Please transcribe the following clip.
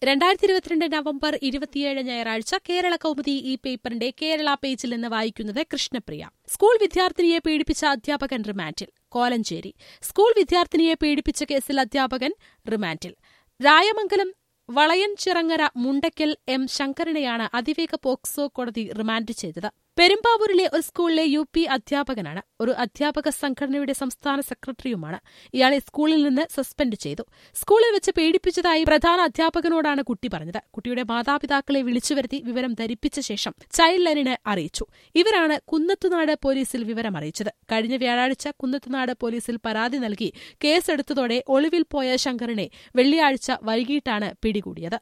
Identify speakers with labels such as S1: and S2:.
S1: രണ്ടായിരത്തി ഇരുപത്തിരണ്ട് നവംബർ ഇരുപത്തിയേഴ് ഞായറാഴ്ച കേരള കൗമുദി ഈ പേപ്പറിന്റെ കേരള പേജിൽ നിന്ന് വായിക്കുന്നത് കൃഷ്ണപ്രിയ സ്കൂൾ വിദ്യാർത്ഥിനിയെ പീഡിപ്പിച്ച അധ്യാപകൻ റിമാൻഡിൽ കോലഞ്ചേരി സ്കൂൾ വിദ്യാർത്ഥിനിയെ പീഡിപ്പിച്ച കേസിൽ അധ്യാപകൻ റിമാൻഡിൽ രായമംഗലം വളയൻചിറങ്ങര മുണ്ടയ്ക്കൽ എം ശങ്കരനെയാണ് അതിവേഗ പോക്സോ കോടതി റിമാൻഡ് ചെയ്തത് പെരുമ്പാവൂരിലെ ഒരു സ്കൂളിലെ യു പി അധ്യാപകനാണ് ഒരു അധ്യാപക സംഘടനയുടെ സംസ്ഥാന സെക്രട്ടറിയുമാണ് ഇയാളെ സ്കൂളിൽ നിന്ന് സസ്പെൻഡ് ചെയ്തു സ്കൂളിൽ വെച്ച് പീഡിപ്പിച്ചതായി പ്രധാന അധ്യാപകനോടാണ് കുട്ടി പറഞ്ഞത് കുട്ടിയുടെ മാതാപിതാക്കളെ വിളിച്ചുവരുത്തി വിവരം ധരിപ്പിച്ച ശേഷം ചൈൽഡ് ലൈനിന് അറിയിച്ചു ഇവരാണ് കുന്നത്തുനാട് പോലീസിൽ വിവരം അറിയിച്ചത് കഴിഞ്ഞ വ്യാഴാഴ്ച കുന്നത്തുനാട് പോലീസിൽ പരാതി നൽകി കേസെടുത്തതോടെ ഒളിവിൽ പോയ ശങ്കറിനെ വെള്ളിയാഴ്ച വൈകിട്ടാണ് പിടികൂടിയത്